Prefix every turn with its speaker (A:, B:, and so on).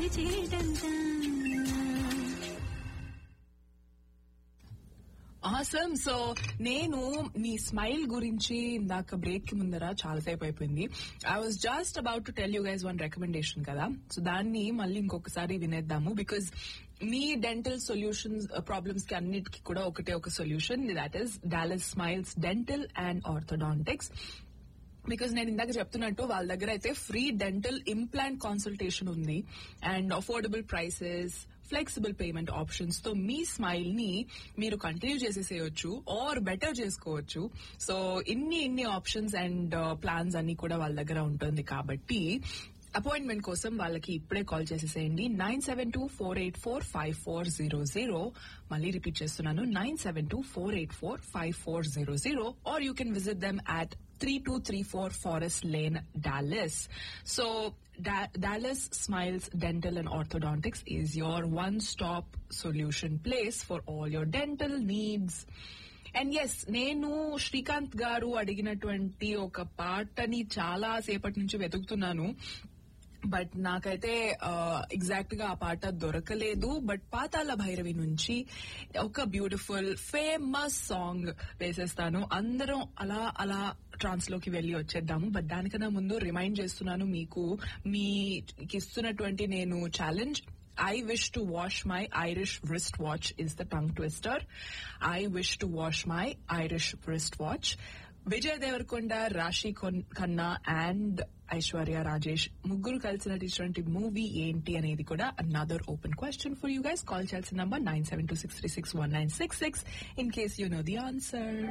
A: చేటంతా
B: awesome so నేను మీ smile గురించి ఇందాక బ్రేక్ కి ముందర చాలాసేపు అయిపోయింది I was just about to tell you guys one recommendation కదా సో దాన్ని మళ్ళీ ఇంకొకసారి వినేద్దాము బికాజ్ మీ డెంటల్ సొల్యూషన్స్ ప్రాబ్లమ్స్ కి అన్నిటికీ కూడా ఒకటే ఒక solution that is Dallas Smiles Dental and Orthodontics because నేను ఇందాక చెప్తున్నట్టు వాళ్ళ దగ్గర అయితే ఫ్రీ డెంటల్ ఇంప్లాంట్ కన్సల్టేషన్ ఉంది and affordable prices flexible payment options తో మీ స్మైల్ ని మీరు కంటిన్యూ చేసేసేయచ్చు ఆర్ బెటర్ చేసుకోవచ్చు సో ఇన్ని ఇన్ని ఆప్షన్స్ అండ్ ప్లాన్స్ అన్ని కూడా వాళ్ళ దగ్గర ఉంటుంది కాబట్టి అపాయింట్మెంట్ కోసం వాళ్ళకి ఇప్పుడే కాల్ చేసేసేయండి nine seven two four eight four five four zero zero మళ్ళీ రిపీట్ చేస్తున్నాను nine seven two four eight four five four zero zero or you can visit them at 3234 Forest Lane, Dallas. So, da- Dallas Smiles Dental and Orthodontics is your one-stop solution place for all your dental needs. And ఎస్ నేను శ్రీకాంత్ గారు అడిగినటువంటి ఒక పాటని చాలా సేపటి నుంచి వెతుకుతున్నాను బట్ నాకైతే ఎగ్జాక్ట్ గా ఆ పాట దొరకలేదు బట్ పాతాల భైరవి నుంచి ఒక బ్యూటిఫుల్ ఫేమస్ సాంగ్ వేసేస్తాను అందరం అలా అలా ట్రాన్స్ లోకి వెళ్ళి వచ్చేద్దాము బట్ దానికన్నా ముందు రిమైండ్ చేస్తున్నాను మీకు మీకు ఇస్తున్నటువంటి నేను challenge I wish to wash my Irish wristwatch is the tongue twister. I wish to wash my Irish wristwatch. Vijay Deverakonda Raashi Khanna and Aishwarya Rajesh ముగ్గురు కలిసినటువంటి మూవీ ఏంటి అనేది కూడా another open question for you guys call చేయాల్సిన number nine seven two six three six one nine six six in case you know the answer